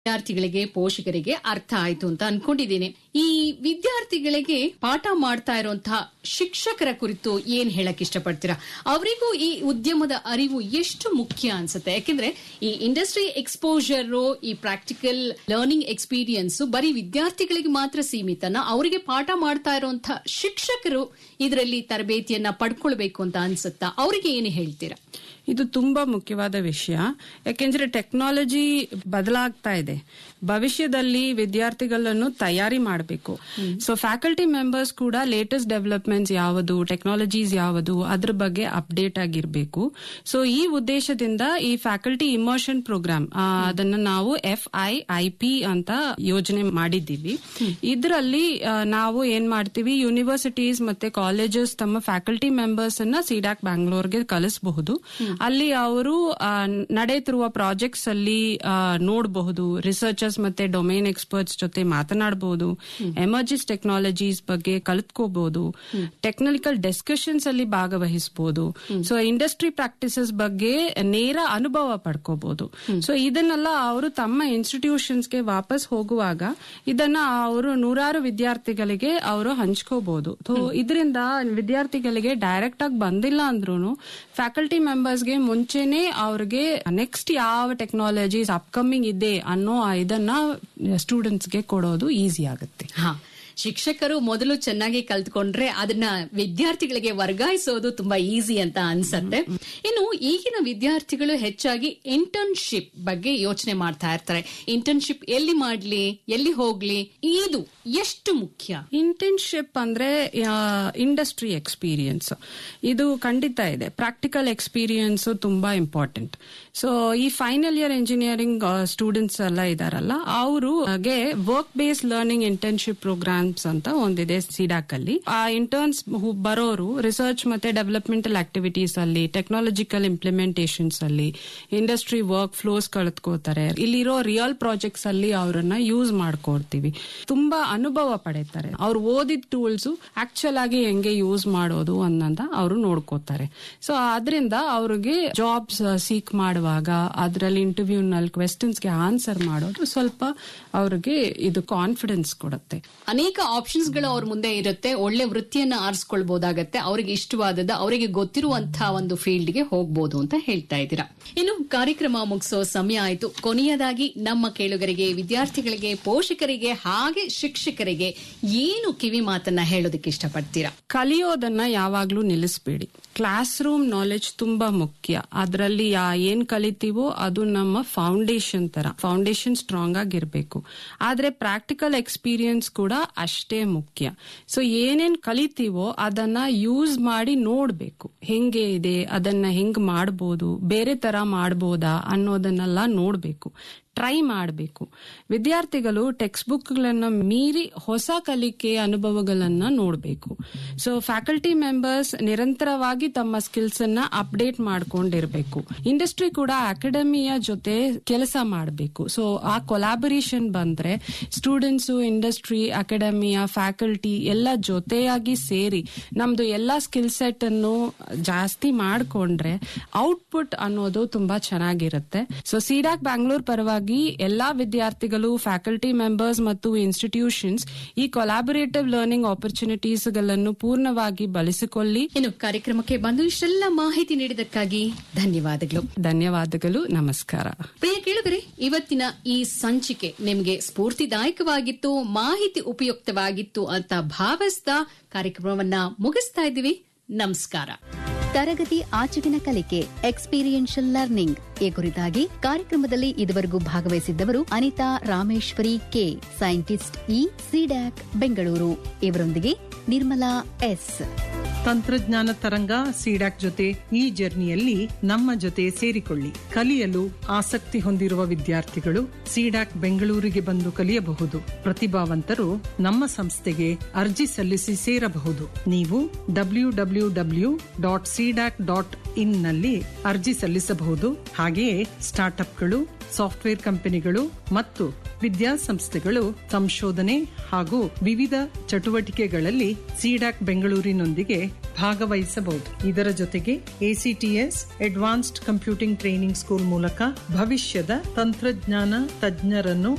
ವಿದ್ಯಾರ್ಥಿಗಳಿಗೆ ಪೋಷಕರಿಗೆ ಅರ್ಥ ಆಯ್ತು ಅಂತ ಅನ್ಕೊಂಡಿದ್ದೀನಿ ಈ ವಿದ್ಯಾರ್ಥಿಗಳಿಗೆ ಪಾಠ ಮಾಡ್ತಾ ಇರುವಂತಹ ಶಿಕ್ಷಕರ ಕುರಿತು ಏನ್ ಹೇಳಕ್ ಇಷ್ಟಪಡ್ತೀರಾ ಅವರಿಗೂ ಈ ಉದ್ಯಮದ ಅರಿವು ಎಷ್ಟು ಮುಖ್ಯ ಅನ್ಸುತ್ತೆ ಯಾಕೆಂದ್ರೆ ಈ ಇಂಡಸ್ಟ್ರಿ ಎಕ್ಸ್ಪೋಜರ್ ಈ ಪ್ರಾಕ್ಟಿಕಲ್ ಲರ್ನಿಂಗ್ ಎಕ್ಸ್ಪೀರಿಯನ್ಸ್ ಬರೀ ವಿದ್ಯಾರ್ಥಿಗಳಿಗೆ ಮಾತ್ರ ಸೀಮಿತನ ಅವರಿಗೆ ಪಾಠ ಮಾಡ್ತಾ ಇರುವಂತಹ ಶಿಕ್ಷಕರು ಇದರಲ್ಲಿ ತರಬೇತಿಯನ್ನ ಪಡ್ಕೊಳ್ಬೇಕು ಅಂತ ಅನ್ಸುತ್ತಾ ಅವರಿಗೆ ಏನು ಹೇಳ್ತೀರಾ ಇದು ತುಂಬಾ ಮುಖ್ಯವಾದ ವಿಷಯ ಯಾಕೆಂದ್ರೆ ಟೆಕ್ನಾಲಜಿ ಬದಲಾಗ್ತಾ ಇದೆ ಭವಿಷ್ಯದಲ್ಲಿ ವಿದ್ಯಾರ್ಥಿಗಳನ್ನು ತಯಾರಿ ಮಾಡಬೇಕು ಸೊ ಫ್ಯಾಕಲ್ಟಿ ಮೆಂಬರ್ಸ್ ಕೂಡ ಲೇಟೆಸ್ಟ್ ಡೆವಲಪ್ಮೆಂಟ್ಸ್ ಯಾವುದು ಟೆಕ್ನಾಲಜೀಸ್ ಯಾವುದು ಅದ್ರ ಬಗ್ಗೆ ಅಪ್ಡೇಟ್ ಆಗಿರ್ಬೇಕು ಸೊ ಈ ಉದ್ದೇಶದಿಂದ ಈ ಫ್ಯಾಕಲ್ಟಿ ಇಮೋಷನ್ ಪ್ರೋಗ್ರಾಮ್ ಅದನ್ನ ನಾವು ಎಫ್ ಐ ಐ ಪಿ ಅಂತ ಯೋಜನೆ ಮಾಡಿದ್ದೀವಿ ಇದರಲ್ಲಿ ನಾವು ಏನ್ ಮಾಡ್ತೀವಿ ಯೂನಿವರ್ಸಿಟೀಸ್ ಮತ್ತೆ ಕಾಲೇಜಸ್ ತಮ್ಮ ಫ್ಯಾಕಲ್ಟಿ ಮೆಂಬರ್ಸ್ ಅನ್ನ ಸಿಡಾಕ್ ಬ್ಯಾಂಗ್ಳೂರ್ಗೆ ಕಲಿಸಬಹುದು ಅಲ್ಲಿ ಅವರು ನಡೆಯುತ್ತಿರುವ ಪ್ರಾಜೆಕ್ಟ್ಸ್ ಅಲ್ಲಿ ನೋಡಬಹುದು ರಿಸರ್ಚರ್ಸ್ ಮತ್ತೆ ಡೊಮೈನ್ ಎಕ್ಸ್ಪರ್ಟ್ಸ್ ಜೊತೆ ಮಾತನಾಡಬಹುದು ಎಮರ್ಜಿಸ್ ಟೆಕ್ನಾಲಜೀಸ್ ಬಗ್ಗೆ ಕಲಿತ್ಕೋಬಹುದು ಟೆಕ್ನಿಕಲ್ ಡಿಸ್ಕಷನ್ಸ್ ಅಲ್ಲಿ ಭಾಗವಹಿಸಬಹುದು ಸೊ ಇಂಡಸ್ಟ್ರಿ ಪ್ರಾಕ್ಟೀಸಸ್ ಬಗ್ಗೆ ನೇರ ಅನುಭವ ಪಡ್ಕೋಬಹುದು ಸೊ ಇದನ್ನೆಲ್ಲ ಅವರು ತಮ್ಮ ಇನ್ಸ್ಟಿಟ್ಯೂಷನ್ಸ್ಗೆ ವಾಪಸ್ ಹೋಗುವಾಗ ಇದನ್ನ ಅವರು ನೂರಾರು ವಿದ್ಯಾರ್ಥಿಗಳಿಗೆ ಅವರು ಹಂಚ್ಕೋಬಹುದು ಸೊ ಇದರಿಂದ ವಿದ್ಯಾರ್ಥಿಗಳಿಗೆ ಡೈರೆಕ್ಟ್ ಆಗಿ ಬಂದಿಲ್ಲ ಅಂದ್ರೂ ಫ್ಯಾಕಲ್ಟಿ ಮೆಂಬರ್ಸ್ಗೆ ಮುಂಚೆನೆ ಅವ್ರಿಗೆ ನೆಕ್ಸ್ಟ್ ಯಾವ ಟೆಕ್ನಾಲಜೀಸ್ ಅಪ್ಕಮಿಂಗ್ ಇದೆ ಅನ್ನೋ ಇದನ್ನ ಸ್ಟೂಡೆಂಟ್ಸ್ಗೆ ಕೊಡೋದು ಈಸಿ ಆಗುತ್ತೆ ಹಾ ಶಿಕ್ಷಕರು ಮೊದಲು ಚೆನ್ನಾಗಿ ಕಲ್ತ್ಕೊಂಡ್ರೆ ಅದನ್ನ ವಿದ್ಯಾರ್ಥಿಗಳಿಗೆ ವರ್ಗಾಯಿಸೋದು ತುಂಬಾ ಈಸಿ ಅಂತ ಅನ್ಸತ್ತೆ ಇನ್ನು ಈಗಿನ ವಿದ್ಯಾರ್ಥಿಗಳು ಹೆಚ್ಚಾಗಿ ಇಂಟರ್ನ್ಶಿಪ್ ಬಗ್ಗೆ ಯೋಚನೆ ಮಾಡ್ತಾ ಇರ್ತಾರೆ ಇಂಟರ್ನ್ಶಿಪ್ ಎಲ್ಲಿ ಮಾಡ್ಲಿ ಎಲ್ಲಿ ಹೋಗ್ಲಿ ಇದು ಎಷ್ಟು ಮುಖ್ಯ ಇಂಟರ್ನ್ಶಿಪ್ ಅಂದ್ರೆ ಇಂಡಸ್ಟ್ರಿ ಎಕ್ಸ್ಪೀರಿಯನ್ಸ್ ಇದು ಖಂಡಿತ ಇದೆ ಪ್ರಾಕ್ಟಿಕಲ್ ಎಕ್ಸ್ಪೀರಿಯನ್ಸ್ ತುಂಬಾ ಇಂಪಾರ್ಟೆಂಟ್ ಸೊ ಈ ಫೈನಲ್ ಇಯರ್ ಇಂಜಿನಿಯರಿಂಗ್ ಸ್ಟೂಡೆಂಟ್ಸ್ ಎಲ್ಲ ಇದಾರಲ್ಲ ಅವ್ರಿಗೆ work based learning internship programmes ಅಂತ ಒಂದಿದೆ ಸಿಡಾಕ್ ಅಲ್ಲಿ ಆ ಇಂಟರ್ನ್ಸ್ ಬರೋರು ರಿಸರ್ಚ್ ಮತ್ತೆ ಡೆವಲಪ್ಮೆಂಟಲ್ ಆಕ್ಟಿವಿಟೀಸ್ ಅಲ್ಲಿ ಟೆಕ್ನಾಲಜಿಕಲ್ ಇಂಪ್ಲಿಮೆಂಟೇಷನ್ಸ್ ಅಲ್ಲಿ ಇಂಡಸ್ಟ್ರಿ ವರ್ಕ್ ಫ್ಲೋಸ್ ಕಳೆದುಕೋತಾರೆ ಇಲ್ಲಿರೋ ರಿಯಲ್ ಪ್ರಾಜೆಕ್ಟ್ಸ್ ಅಲ್ಲಿ ಅವರನ್ನ ಯೂಸ್ ಮಾಡ್ಕೊಡ್ತೀವಿ ತುಂಬಾ ಅನುಭವ ಪಡೀತಾರೆ ಅವ್ರು ಓದಿದ ಟೂಲ್ಸ್ ಆಕ್ಚುಲ್ ಆಗಿ ಹೆಂಗೆ ಯೂಸ್ ಮಾಡೋದು ಅನ್ನೋದ ಅವರು ನೋಡ್ಕೋತಾರೆ ಸೊ ಅದರಿಂದ ಅವ್ರಿಗೆ ಜಾಬ್ಸ್ ಸೀಕ್ ಮಾಡುವಾಗ ಅದರಲ್ಲಿ ಇಂಟರ್ವ್ಯೂ ನಲ್ಲಿ ಕ್ವೆಶನ್ಸ್ಗೆ ಆನ್ಸರ್ ಮಾಡೋದು ಸ್ವಲ್ಪ ಅವ್ರಿಗೆ ಇದು ಕಾನ್ಫಿಡೆನ್ಸ್ ಕೊಡುತ್ತೆ ಅನೇಕ ಆಪ್ಷನ್ಸ್ ಗಳು ಅವ್ರ ಮುಂದೆ ಇರುತ್ತೆ ಒಳ್ಳೆ ವೃತ್ತಿಯನ್ನ ಆರಿಸ್ಕೊಳ್ಬಹುದಾಗತ್ತೆ ಅವರಿಗೆ ಇಷ್ಟವಾದದ ಅವರಿಗೆ ಗೊತ್ತಿರುವಂತಹ ಒಂದು ಫೀಲ್ಡ್ ಗೆ ಹೋಗ್ಬೋದು ಅಂತ ಹೇಳ್ತಾ ಇದ್ದೀರಾ ಇನ್ನು ಕಾರ್ಯಕ್ರಮ ಮುಗಿಸೋ ಸಮಯ ಆಯ್ತು ಕೊನೆಯದಾಗಿ ನಮ್ಮ ಕೇಳುಗರಿಗೆ ವಿದ್ಯಾರ್ಥಿಗಳಿಗೆ ಪೋಷಕರಿಗೆ ಹಾಗೆ ಶಿಕ್ಷಕರಿಗೆ ಏನು ಕಿವಿ ಮಾತನ್ನ ಹೇಳೋದಕ್ಕೆ ಇಷ್ಟಪಡ್ತೀರಾ ಕಲಿಯೋದನ್ನ ಯಾವಾಗ್ಲೂ ನಿಲ್ಲಿಸಬೇಡಿ ಕ್ಲಾಸ್ ರೂಮ್ ನಾಲೆಜ್ ತುಂಬಾ ಮುಖ್ಯ ಅದರಲ್ಲಿ ಏನ್ ಕಲಿತೀವೋ ಅದು ನಮ್ಮ ಫೌಂಡೇಶನ್ ತರ ಫೌಂಡೇಶನ್ ಸ್ಟ್ರಾಂಗ್ ಆಗಿರ್ಬೇಕು ಆದ್ರೆ ಪ್ರಾಕ್ಟಿಕಲ್ ಎಕ್ಸ್ಪೀರಿಯನ್ಸ್ ಕೂಡ ಅಷ್ಟೇ ಮುಖ್ಯ ಸೊ ಏನೇನ್ ಕಲಿತೀವೋ ಅದನ್ನ ಯೂಸ್ ಮಾಡಿ ನೋಡ್ಬೇಕು ಹೆಂಗೆ ಇದೆ ಅದನ್ನ ಹೆಂಗ್ ಮಾಡ್ಬೋದು ಬೇರೆ ತರ ಮಾಡ್ಬೋದಾ ಅನ್ನೋದನ್ನೆಲ್ಲ ನೋಡ್ಬೇಕು ಟ್ರೈ ಮಾಡಬೇಕು ವಿದ್ಯಾರ್ಥಿಗಳು ಟೆಕ್ಸ್ಟ್ ಬುಕ್ಗಳನ್ನ ಮೀರಿ ಹೊಸ ಕಲಿಕೆ ಅನುಭವಗಳನ್ನ ನೋಡಬೇಕು ಸೊ ಫ್ಯಾಕಲ್ಟಿ ಮೆಂಬರ್ಸ್ ನಿರಂತರವಾಗಿ ತಮ್ಮ ಸ್ಕಿಲ್ಸ್ ಅನ್ನ ಅಪ್ಡೇಟ್ ಮಾಡ್ಕೊಂಡಿರ್ಬೇಕು ಇಂಡಸ್ಟ್ರಿ ಕೂಡ ಅಕಾಡೆಮಿಯ ಜೊತೆ ಕೆಲಸ ಮಾಡಬೇಕು ಸೊ ಆ ಕೊಲಾಬರೇಷನ್ ಬಂದ್ರೆ ಸ್ಟೂಡೆಂಟ್ಸ್ ಇಂಡಸ್ಟ್ರಿ ಅಕಾಡೆಮಿಯ ಫ್ಯಾಕಲ್ಟಿ ಎಲ್ಲ ಜೊತೆಯಾಗಿ ಸೇರಿ ನಮ್ದು ಎಲ್ಲಾ ಸ್ಕಿಲ್ ಸೆಟ್ ಅನ್ನು ಜಾಸ್ತಿ ಮಾಡ್ಕೊಂಡ್ರೆ ಔಟ್ಪುಟ್ ಅನ್ನೋದು ತುಂಬಾ ಚೆನ್ನಾಗಿರುತ್ತೆ ಸೊ ಸಿಡಾಕ್ ಬ್ಯಾಂಗ್ಳೂರ್ ಪರವಾಗಿ ಎಲ್ಲಾ ವಿದ್ಯಾರ್ಥಿಗಳು ಫ್ಯಾಕಲ್ಟಿ ಮೆಂಬರ್ಸ್ ಮತ್ತು ಇನ್ಸ್ಟಿಟ್ಯೂಷನ್ಸ್ ಈ ಕೊಲಾಬರೇಟಿವ್ ಲರ್ನಿಂಗ್ ಆಪರ್ಚುನಿಟೀಸ್ ಗಳನ್ನು ಪೂರ್ಣವಾಗಿ ಬಳಸಿಕೊಳ್ಳಿ ಇನ್ನು ಕಾರ್ಯಕ್ರಮಕ್ಕೆ ಬಂದು ಇಷ್ಟೆಲ್ಲ ಮಾಹಿತಿ ನೀಡಿದಕ್ಕಾಗಿ ಧನ್ಯವಾದಗಳು ಧನ್ಯವಾದಗಳು ನಮಸ್ಕಾರ ಪ್ರಿಯ ಕೇಳಿದರೆ ಇವತ್ತಿನ ಈ ಸಂಚಿಕೆ ನಿಮಗೆ ಸ್ಫೂರ್ತಿದಾಯಕವಾಗಿತ್ತು ಮಾಹಿತಿ ಉಪಯುಕ್ತವಾಗಿತ್ತು ಅಂತ ಭಾವಿಸ್ತಾ ಕಾರ್ಯಕ್ರಮವನ್ನ ಮುಗಿಸ್ತಾ ಇದ್ದೀವಿ ನಮಸ್ಕಾರ ತರಗತಿ ಆಚೆಗಿನ ಕಲಿಕೆ ಎಕ್ಸ್ಪೀರಿಯನ್ಷಿಯಲ್ ಲರ್ನಿಂಗ್ ಈ ಕುರಿತಾಗಿ ಕಾರ್ಯಕ್ರಮದಲ್ಲಿ ಇದುವರೆಗೂ ಭಾಗವಹಿಸಿದ್ದವರು Anita Rameshwari K scientist E CDAC Bengaluru ಇವರೊಂದಿಗೆ ನಿರ್ಮಲಾ ಎಸ್ ತಂತ್ರಜ್ಞಾನ ತರಂಗ ಸಿಡಾಕ್ ಜೊತೆ ಈ ಜರ್ನಿಯಲ್ಲಿ ನಮ್ಮ ಜೊತೆ ಸೇರಿಕೊಳ್ಳಿ ಕಲಿಯಲು ಆಸಕ್ತಿ ಹೊಂದಿರುವ ವಿದ್ಯಾರ್ಥಿಗಳು ಸಿಡಾಕ್ ಬೆಂಗಳೂರಿಗೆ ಬಂದು ಕಲಿಯಬಹುದು ಪ್ರತಿಭಾವಂತರು ನಮ್ಮ ಸಂಸ್ಥೆಗೆ ಅರ್ಜಿ ಸಲ್ಲಿಸಿ ಸೇರಬಹುದು ನೀವು W W W dot CDAC dot in ನಲ್ಲಿ ಅರ್ಜಿ ಸಲ್ಲಿಸಬಹುದು ಹಾಗೆಯೇ ಸ್ಟಾರ್ಟ್ಅಪ್ಗಳು ಸಾಫ್ಟ್ವೇರ್ ಕಂಪನಿಗಳು ಮತ್ತು ವಿದ್ಯಾಸಂಸ್ಥೆಗಳು ಸಂಶೋಧನೆ ಹಾಗೂ ವಿವಿಧ ಚಟುವಟಿಕೆಗಳಲ್ಲಿ ಸಿಡಾಕ್ ಬೆಂಗಳೂರಿನೊಂದಿಗೆ ಭಾಗವಹಿಸಬಹುದು ಇದರ ಜೊತೆಗೆ ACTS advanced computing training school ಮೂಲಕ ಭವಿಷ್ಯದ ತಂತ್ರಜ್ಞಾನ ತಜ್ಞರನ್ನು